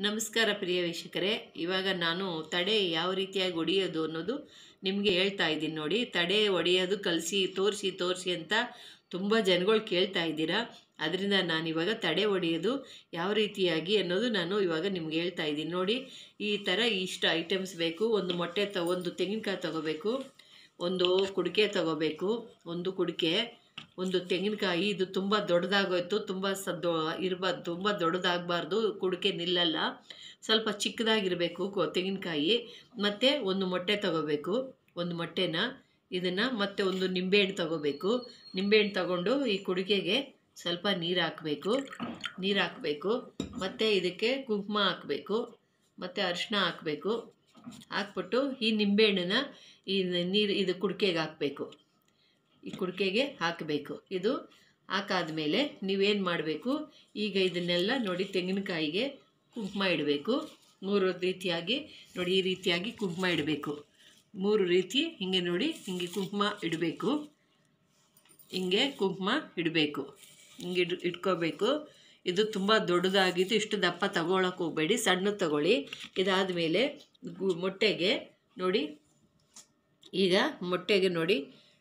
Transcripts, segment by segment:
ನಮಸ್ಕಾರ ಪ್ರಿಯ ವೀಕ್ಷಕರೇ ಇವಾಗ ನಾನು ತಡೆ ಯಾವ ರೀತಿಯಾಗಿ ಹೊಡೆಯೋದು ಅನ್ನೋದು ನಿಮಗೆ ಹೇಳ್ತಾ ಇದ್ದೀನಿ ನೋಡಿ ತಡೆ ಹೊಡೆಯೋದು ಕಲಿಸಿ ತೋರಿಸಿ ತೋರಿಸಿ ಅಂತ ತುಂಬ ಜನಗಳು ಕೇಳ್ತಾ ಇದ್ದೀರಾ ಅದರಿಂದ ನಾನು ಇವಾಗ ತಡೆ ಹೊಡೆಯೋದು ಯಾವ ರೀತಿಯಾಗಿ ಅನ್ನೋದು ನಾನು ಇವಾಗ ನಿಮ್ಗೆ ಹೇಳ್ತಾ ಇದ್ದೀನಿ ನೋಡಿ ಈ ಥರ ಇಷ್ಟು ಐಟಮ್ಸ್ ಬೇಕು ಒಂದು ಮೊಟ್ಟೆ ತ ಒಂದು ತೆಂಗಿನಕಾಯಿ ತಗೋಬೇಕು ಒಂದು ಕುಡಿಕೆ ತಗೋಬೇಕು ಒಂದು ಕುಡಿಕೆ ಒಂದು ತೆಂಗಿನಕಾಯಿ ಇದು ತುಂಬ ದೊಡ್ಡದಾಗೋಯ್ತು ತುಂಬ ಸ ದೊ ಇರಬಾರ್ದು ತುಂಬ ದೊಡ್ಡದಾಗಬಾರ್ದು ಕುಡಿಕೆ ನಿಲ್ಲಲ್ಲ ಸ್ವಲ್ಪ ಚಿಕ್ಕದಾಗಿರಬೇಕು ಕೊ ತೆಂಗಿನಕಾಯಿ ಮತ್ತು ಒಂದು ಮೊಟ್ಟೆ ತಗೋಬೇಕು ಒಂದು ಮೊಟ್ಟೆನ ಇದನ್ನು ಮತ್ತೆ ಒಂದು ನಿಂಬೆಹಣ್ಣು ತಗೋಬೇಕು ನಿಂಬೆಹಣ್ಣು ತಗೊಂಡು ಈ ಕುಡಿಕೆಗೆ ಸ್ವಲ್ಪ ನೀರು ಹಾಕಬೇಕು ನೀರು ಹಾಕಬೇಕು ಮತ್ತು ಇದಕ್ಕೆ ಕುಂಕುಮ ಹಾಕಬೇಕು ಮತ್ತು ಅರಿಶಿನ ಹಾಕಬೇಕು ಹಾಕ್ಬಿಟ್ಟು ಈ ನಿಂಬೆಹಣ್ಣನ್ನ ಈ ನೀರು ಇದು ಕುಡಿಕೆಗೆ ಹಾಕಬೇಕು ಈ ಕುಡಿಕೆಗೆ ಹಾಕಬೇಕು ಇದು ಹಾಕಾದ್ಮೇಲೆ ನೀವೇನು ಮಾಡಬೇಕು ಈಗ ಇದನ್ನೆಲ್ಲ ನೋಡಿ ತೆಂಗಿನಕಾಯಿಗೆ ಕುಂಕುಮ ಇಡಬೇಕು ಮೂರು ರೀತಿಯಾಗಿ ನೋಡಿ ಈ ರೀತಿಯಾಗಿ ಕುಂಕುಮ ಇಡಬೇಕು ಮೂರು ರೀತಿ ಹಿಂಗೆ ನೋಡಿ ಹಿಂಗೆ ಕುಂಕುಮ ಇಡಬೇಕು ಹಿಂಗೆ ಕುಂಕುಮ ಇಡಬೇಕು ಹಿಂಗೆ ಇಡ್ ಇಟ್ಕೋಬೇಕು ಇದು ತುಂಬ ದೊಡ್ಡದಾಗಿದ್ದು ಇಷ್ಟು ದಪ್ಪ ತಗೊಳಕ್ಕೆ ಹೋಗಬೇಡಿ ಸಣ್ಣದು ತಗೊಳ್ಳಿ ಇದಾದಮೇಲೆ ಗು ಮೊಟ್ಟೆಗೆ ನೋಡಿ ಈಗ ಮೊಟ್ಟೆಗೆ ನೋಡಿ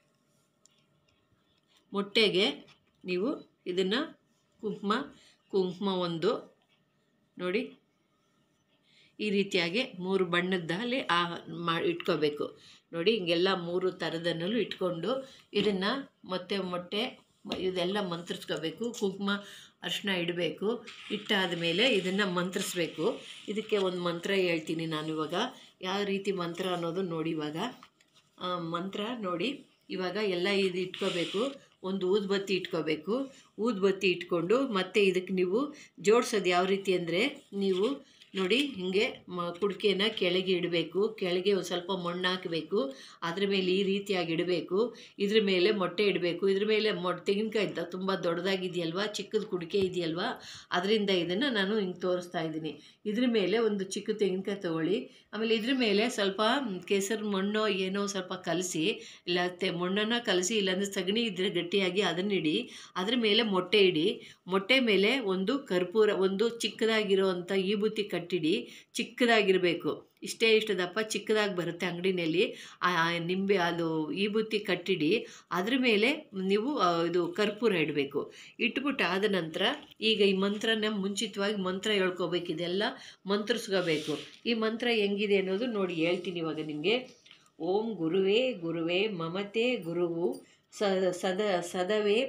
ಮೊಟ್ಟೆಗೆ ನೀವು ಇದನ್ನು ಕುಂಕುಮ ಕುಂಕುಮ ಒಂದು ನೋಡಿ ಈ ರೀತಿಯಾಗಿ ಮೂರು ಬಣ್ಣದಲ್ಲಿ ಆ ಮಾ ಇಟ್ಕೋಬೇಕು ನೋಡಿ ಹಿಂಗೆಲ್ಲ ಮೂರು ಥರದನ್ನೂ ಇಟ್ಕೊಂಡು ಇದನ್ನು ಮತ್ತೆ ಮೊಟ್ಟೆ ಇದೆಲ್ಲ ಮಂತ್ರಿಸ್ಕೋಬೇಕು ಕುಂಕುಮ ಅರಿಶಿನ ಇಡಬೇಕು ಇಟ್ಟಾದ ಮೇಲೆ ಇದನ್ನು ಮಂತ್ರಿಸ್ಬೇಕು ಇದಕ್ಕೆ ಒಂದು ಮಂತ್ರ ಹೇಳ್ತೀನಿ ನಾನು ಇವಾಗ ಯಾವ ರೀತಿ ಮಂತ್ರ ಅನ್ನೋದು ನೋಡಿ ಇವಾಗ ಆ, ಮಂತ್ರ ನೋಡಿ ಇವಾಗ ಎಲ್ಲ ಇದು ಇಟ್ಕೋಬೇಕು ಒಂದು ಊದುಬತ್ತಿ ಇಟ್ಕೋಬೇಕು ಊದುಬತ್ತಿ ಇಟ್ಕೊಂಡು ಮತ್ತೆ ಇದಕ್ಕೆ ನೀವು ಜೋಡಿಸೋದು ಯಾವ ರೀತಿ ಅಂದರೆ ನೀವು ನೋಡಿ ಹಿಂಗೆ ಮ ಕುಡಿಕೆನ ಕೆಳಗೆ ಇಡಬೇಕು ಕೆಳಗೆ ಒಂದು ಸ್ವಲ್ಪ ಮಣ್ಣು ಹಾಕಬೇಕು ಅದ್ರ ಮೇಲೆ ಈ ರೀತಿಯಾಗಿ ಇಡಬೇಕು ಇದ್ರ ಮೇಲೆ ಮೊಟ್ಟೆ ಇಡಬೇಕು ಇದ್ರ ಮೇಲೆ ಮೊ ತೆಂಗಿನಕಾಯಿ ಅಂತ ತುಂಬ ದೊಡ್ಡದಾಗಿದೆಯಲ್ವಾ ಚಿಕ್ಕದ ಕುಡಿಕೆ ಇದೆಯಲ್ವಾ ಅದರಿಂದ ಇದನ್ನು ನಾನು ಹಿಂಗೆ ತೋರಿಸ್ತಾ ಇದ್ದೀನಿ ಇದ್ರ ಮೇಲೆ ಒಂದು ಚಿಕ್ಕ ತೆಂಗಿನಕಾಯಿ ತೊಗೊಳ್ಳಿ ಆಮೇಲೆ ಇದ್ರ ಮೇಲೆ ಸ್ವಲ್ಪ ಕೇಸರಿ ಮಣ್ಣು ಏನೋ ಸ್ವಲ್ಪ ಕಲಸಿ ಇಲ್ಲ ತೆ ಮಣ್ಣನ್ನು ಕಲಸಿ ಇಲ್ಲಾಂದರೆ ಸಗಣಿ ಇದ್ದರೆ ಗಟ್ಟಿಯಾಗಿ ಅದನ್ನ ಇಡಿ ಅದ್ರ ಮೇಲೆ ಮೊಟ್ಟೆ ಇಡಿ ಮೊಟ್ಟೆ ಮೇಲೆ ಒಂದು ಕರ್ಪೂರ ಒಂದು ಚಿಕ್ಕದಾಗಿರೋವಂಥ ಈ ಬುತ್ತಿ ಕಟ್ಟಿಡಿ ಚಿಕ್ಕದಾಗಿರಬೇಕು ಇಷ್ಟೇ ಇಷ್ಟು ದಪ್ಪ ಚಿಕ್ಕದಾಗಿ ಬರುತ್ತೆ ಅಂಗಡಿನಲ್ಲಿ ಆ ಆ ನಿಂಬೆ ಅದು ಈ ಬುತ್ತಿ ಕಟ್ಟಿಡಿ ಅದ್ರ ಮೇಲೆ ನೀವು ಆ, ಇದು ಕರ್ಪೂರ ಇಡಬೇಕು ಇಟ್ಬಿಟ್ಟು ಆದ ನಂತರ ಈಗ ಈ ಮಂತ್ರನ ಮುಂಚಿತವಾಗಿ ಮಂತ್ರ ಹೇಳ್ಕೋಬೇಕು ಇದೆಲ್ಲ ಮಂತ್ರಿಸ್ಕೋಬೇಕು ಈ ಮಂತ್ರ ಹೆಂಗಿದೆ ಅನ್ನೋದು ನೋಡಿ ಹೇಳ್ತೀನಿ ಇವಾಗ ನಿಮಗೆ ಓಂ ಗುರುವೇ ಗುರುವೇ ಮಮತೆ ಗುರುವು ಸ ಸದ ಸದವೇ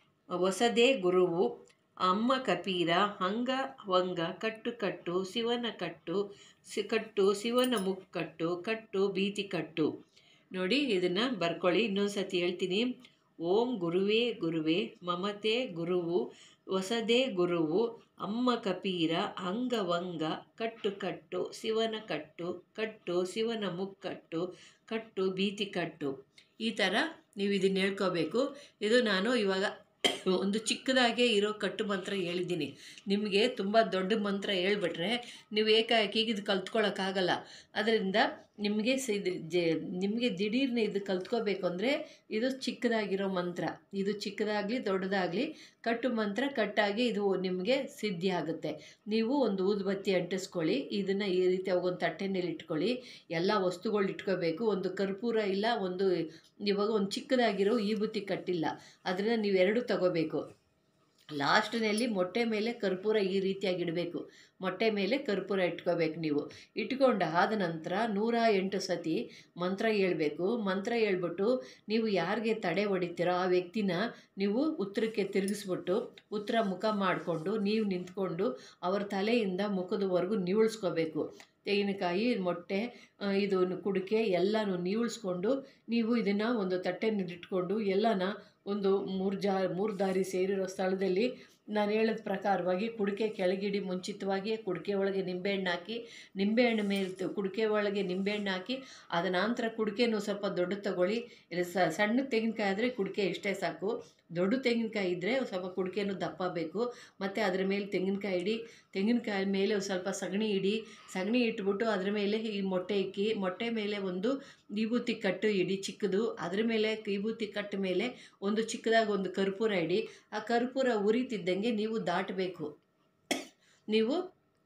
ಹೊಸದೇ ಗುರುವು ಅಮ್ಮ ಕಪೀರ ಹಂಗ ವಂಗ ಕಟ್ಟು ಕಟ್ಟು ಶಿವನ ಕಟ್ಟು ಸಿ ಕಟ್ಟು ಶಿವನ ಮುಕ್ಕಟ್ಟು ಕಟ್ಟು ಭೀತಿ ಕಟ್ಟು ನೋಡಿ ಇದನ್ನು ಬರ್ಕೊಳ್ಳಿ ಇನ್ನೊಂದು ಸತಿ ಹೇಳ್ತೀನಿ ಓಂ ಗುರುವೇ ಗುರುವೇ ಮಮತೆ ಗುರುವು ಹೊಸದೇ ಗುರುವು ಅಮ್ಮ ಕಪೀರ ಅಂಗವಂಗ ಕಟ್ಟು ಕಟ್ಟು ಶಿವನ ಕಟ್ಟು ಕಟ್ಟು ಶಿವನ ಮುಕ್ಕಟ್ಟು ಕಟ್ಟು ಭೀತಿ ಕಟ್ಟು ಈ ಥರ ನೀವು ಇದನ್ನ ಹೇಳ್ಕೋಬೇಕು ಇದು ನಾನು ಇವಾಗ ಒಂದು ಚಿಕ್ಕದಾಗೆ ಇರೋ ಕಟ್ಟು ಮಂತ್ರ ಹೇಳಿದ್ದೀನಿ ನಿಮಗೆ ತುಂಬ ದೊಡ್ಡ ಮಂತ್ರ ಹೇಳ್ಬಿಟ್ರೆ ನೀವು ಏಕಾಏಕಿ ಇದು ಕಲ್ತ್ಕೊಳ್ಳೋಕ್ಕಾಗಲ್ಲ ಅದರಿಂದ ನಿಮಗೆ ಸ ಇದು ಜೆ ನಿಮಗೆ ದಿಢೀರ್ನೆ ಇದು ಕಲ್ತ್ಕೋಬೇಕು ಅಂದರೆ ಇದು ಚಿಕ್ಕದಾಗಿರೋ ಮಂತ್ರ ಇದು ಚಿಕ್ಕದಾಗಲಿ ದೊಡ್ಡದಾಗಲಿ ಕಟ್ಟು ಮಂತ್ರ ಕಟ್ಟಾಗಿ ಇದು ನಿಮಗೆ ಸಿದ್ಧಿ ಆಗುತ್ತೆ ನೀವು ಒಂದು ಊದುಬತ್ತಿ ಅಂಟಿಸ್ಕೊಳ್ಳಿ ಇದನ್ನು ಈ ರೀತಿ ಒಂದು ತಟ್ಟೆನಲ್ಲಿ ಇಟ್ಕೊಳ್ಳಿ ಎಲ್ಲ ವಸ್ತುಗಳು ಇಟ್ಕೋಬೇಕು ಒಂದು ಕರ್ಪೂರ ಇಲ್ಲ ಒಂದು ಇವಾಗ ಒಂದು ಚಿಕ್ಕದಾಗಿರೋ ಈ ಬುತ್ತಿ ಕಟ್ಟಿಲ್ಲ ಅದನ್ನು ನೀವು ಎರಡು ತಗೋಬೇಕು ಲಾಸ್ಟ್ನಲ್ಲಿ ಮೊಟ್ಟೆ ಮೇಲೆ ಕರ್ಪೂರ ಈ ರೀತಿಯಾಗಿ ಇಡಬೇಕು ಮೊಟ್ಟೆ ಮೇಲೆ ಕರ್ಪೂರ ಇಟ್ಕೋಬೇಕು ನೀವು ಇಟ್ಕೊಂಡು ಆದ ನಂತರ ನೂರ ಎಂಟು ಸತಿ ಮಂತ್ರ ಹೇಳ್ಬೇಕು ಮಂತ್ರ ಹೇಳ್ಬಿಟ್ಟು ನೀವು ಯಾರಿಗೆ ತಡೆ ಹೊಡಿತೀರೋ ಆ ವ್ಯಕ್ತಿನ ನೀವು ಉತ್ತರಕ್ಕೆ ತಿರುಗಿಸ್ಬಿಟ್ಟು ಉತ್ತರ ಮುಖ ಮಾಡಿಕೊಂಡು ನೀವು ನಿಂತ್ಕೊಂಡು ಅವ್ರ ತಲೆಯಿಂದ ಮುಖದವರೆಗೂ ನಿವುಳಿಸ್ಕೋಬೇಕು ತೆಂಗಿನಕಾಯಿ ಮೊಟ್ಟೆ ಆ, ಇದು ಕುಡಿಕೆ ಎಲ್ಲನೂ ನೀವುಳಿಸ್ಕೊಂಡು ನೀವು ಇದನ್ನು ಒಂದು ತಟ್ಟೆನಲ್ಲಿ ಇಟ್ಕೊಂಡು ಎಲ್ಲನ ಒಂದು ಮೂರು ಜಾ ಮೂರು ದಾರಿ ಸೇರಿರೋ ಸ್ಥಳದಲ್ಲಿ ನಾನು ಹೇಳಿದ ಪ್ರಕಾರವಾಗಿ ಕುಡಿಕೆ ಕೆಳಗಿಡಿ ಮುಂಚಿತವಾಗಿ ಕುಡಿಕೆ ಒಳಗೆ ನಿಂಬೆಹಣ್ಣು ಹಾಕಿ ನಿಂಬೆಹಣ್ಣು ಮೇಲೆ ಕುಡಿಕೆ ಒಳಗೆ ನಿಂಬೆಹಣ್ಣು ಹಾಕಿ ಅದ ನಂತರ ಕುಡಿಕೆನೂ ಸ್ವಲ್ಪ ದೊಡ್ಡ ತಗೊಳ್ಳಿ ಇಲ್ಲ ಸ ಸಣ್ಣ ತೆಂಗಿನಕಾಯಿ ಆದರೆ ಕುಡಿಕೆ ಇಷ್ಟೇ ಸಾಕು ದೊಡ್ಡ ತೆಂಗಿನಕಾಯಿ ಇದ್ದರೆ ಸ್ವಲ್ಪ ಕುಡಿಕೆನೂ ದಪ್ಪ ಬೇಕು ಮತ್ತು ಅದ್ರ ಮೇಲೆ ತೆಂಗಿನಕಾಯಿ ಇಡಿ ತೆಂಗಿನಕಾಯಿ ಮೇಲೆ ಒಂದು ಸ್ವಲ್ಪ ಸಗಣಿ ಇಡಿ ಸಗಣಿ ಇಟ್ಬಿಟ್ಟು ಅದ್ರ ಮೇಲೆ ಈ ಮೊಟ್ಟೆ ಇಕ್ಕಿ ಮೊಟ್ಟೆ ಮೇಲೆ ಒಂದು ವಿಭೂತಿ ಕಟ್ಟು ಇಡಿ ಚಿಕ್ಕದು ಅದ್ರ ಮೇಲೆ ವಿಭೂತಿ ಕಟ್ಟ ಮೇಲೆ ಒಂದು ಚಿಕ್ಕದಾಗಿ ಒಂದು ಕರ್ಪೂರ ಇಡಿ ಆ ಕರ್ಪೂರ ಉರಿತಿದ್ದಂಗೆ ನೀವು ದಾಟಬೇಕು ನೀವು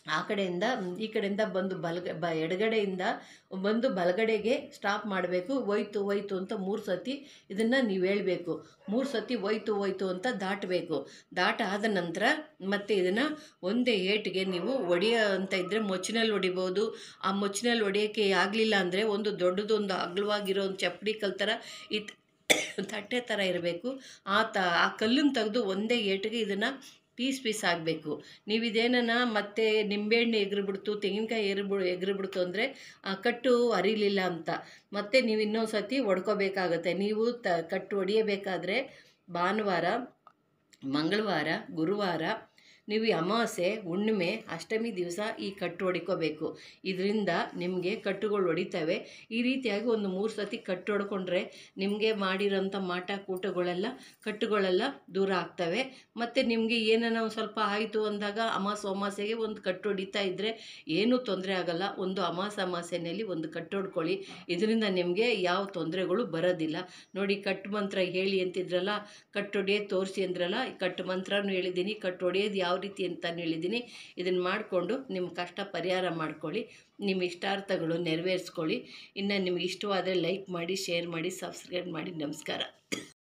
ಆ ಕಡೆಯಿಂದ ಈ ಕಡೆಯಿಂದ ಬಂದು ಬಲಗ ಬ ಎಡಗಡೆಯಿಂದ ಬಂದು ಬಲಗಡೆಗೆ ಸ್ಟಾಪ್ ಮಾಡಬೇಕು ಹೋಯ್ತು ಹೋಯ್ತು ಅಂತ ಮೂರು ಸತಿ ಇದನ್ನು ನೀವು ಹೇಳಬೇಕು ಮೂರು ಸತಿ ಹೋಯ್ತು ಹೋಯ್ತು ಅಂತ ದಾಟಬೇಕು ದಾಟಾದ ನಂತರ ಮತ್ತೆ ಇದನ್ನು ಒಂದೇ ಏಟಿಗೆ ನೀವು ಹೊಡಿಯೋ ಅಂತ ಇದ್ದರೆ ಮೊಚ್ಚಿನಲ್ಲಿ ಹೊಡಿಬೋದು ಆ ಮೊಚ್ಚಿನಲ್ಲಿ ಹೊಡಿಯೋಕ್ಕೆ ಆಗಲಿಲ್ಲ ಅಂದರೆ ಒಂದು ದೊಡ್ಡದೊಂದು ಅಗಲವಾಗಿರೋ ಒಂದು ಚಪ್ಪಡಿ ಕಲ್ ಥರ ಈ ತಟ್ಟೆ ಥರ ಇರಬೇಕು ಆ ತ ಆ ಕಲ್ಲನ್ನು ತೆಗೆದು ಒಂದೇ ಏಟಿಗೆ ಇದನ್ನು ಪೀಸ್ ಪೀಸ್ ಆಗಬೇಕು ನೀವು ಇದೇನನ ಮತ್ತೆ ನಿಂಬೆಹಣ್ಣು ಎಗ್ರಿಬಿಡ್ತು ತೆಂಗಿನಕಾಯಿ ಎರ್ಬಿಡು ಎಗ್ರಿಬಿಡ್ತು ಅಂದರೆ ಕಟ್ಟು ಅರಿಲಿಲ್ಲ ಅಂತ ಮತ್ತೆ ನೀವು ಇನ್ನೊಂದು ಸತಿ ಹೊಡ್ಕೋಬೇಕಾಗತ್ತೆ ನೀವು ತ ಕಟ್ಟು ಹೊಡಿಯಬೇಕಾದ್ರೆ ಭಾನುವಾರ ಮಂಗಳವಾರ ಗುರುವಾರ ನೀವು ಈ ಅಮಾವಾಸ್ಯೆ ಹುಣ್ಣಿಮೆ ಅಷ್ಟಮಿ ದಿವಸ ಈ ಕಟ್ಟು ಹೊಡಿಕೋಬೇಕು ಇದರಿಂದ ನಿಮಗೆ ಕಟ್ಟುಗಳು ಹೊಡಿತವೆ ಈ ರೀತಿಯಾಗಿ ಒಂದು ಮೂರು ಸತಿ ಕಟ್ಟು ಹೊಡ್ಕೊಂಡ್ರೆ ನಿಮಗೆ ಮಾಡಿರೋಂಥ ಮಾಟ ಕೂಟಗಳೆಲ್ಲ ಕಟ್ಟುಗಳೆಲ್ಲ ದೂರ ಆಗ್ತವೆ ಮತ್ತು ನಿಮಗೆ ಏನನ ಒಂದು ಸ್ವಲ್ಪ ಆಯಿತು ಅಂದಾಗ ಅಮಾವಾಸ್ಯೆ ಅಮಾವಾಸ್ಯೆಗೆ ಒಂದು ಕಟ್ಟು ಹೊಡಿತಾ ಇದ್ದರೆ ಏನೂ ತೊಂದರೆ ಆಗಲ್ಲ ಒಂದು ಅಮಾವಾಸ್ಯೆ ಅಮಾವಾಸ್ಯೆನಲ್ಲಿ ಒಂದು ಕಟ್ಟು ಹೊಡ್ಕೊಳ್ಳಿ ಇದರಿಂದ ನಿಮಗೆ ಯಾವ ತೊಂದರೆಗಳು ಬರೋದಿಲ್ಲ ನೋಡಿ ಕಟ್ಟು ಮಂತ್ರ ಹೇಳಿ ಅಂತಿದ್ರಲ್ಲ ಕಟ್ಟು ಹೊಡೆಯೋದು ತೋರಿಸಿ ಅಂದ್ರಲ್ಲ ಈ ಕಟ್ಟು ಮಂತ್ರನೂ ಹೇಳಿದ್ದೀನಿ ಕಟ್ಟು ಹೊಡೆಯೋದು ಯಾವ ರೀತಿ ಅಂತಲೂ ಹೇಳಿದ್ದೀನಿ ಇದನ್ನು ಮಾಡಿಕೊಂಡು ನಿಮ್ಮ ಕಷ್ಟ ಪರಿಹಾರ ಮಾಡ್ಕೊಳ್ಳಿ ನಿಮ್ಮ ಇಷ್ಟಾರ್ಥಗಳು ನೆರವೇರಿಸ್ಕೊಳ್ಳಿ ಇನ್ನು ನಿಮ್ಗೆ ಇಷ್ಟವಾದರೆ ಲೈಕ್ ಮಾಡಿ ಶೇರ್ ಮಾಡಿ ಸಬ್ಸ್ಕ್ರೈಬ್ ಮಾಡಿ ನಮಸ್ಕಾರ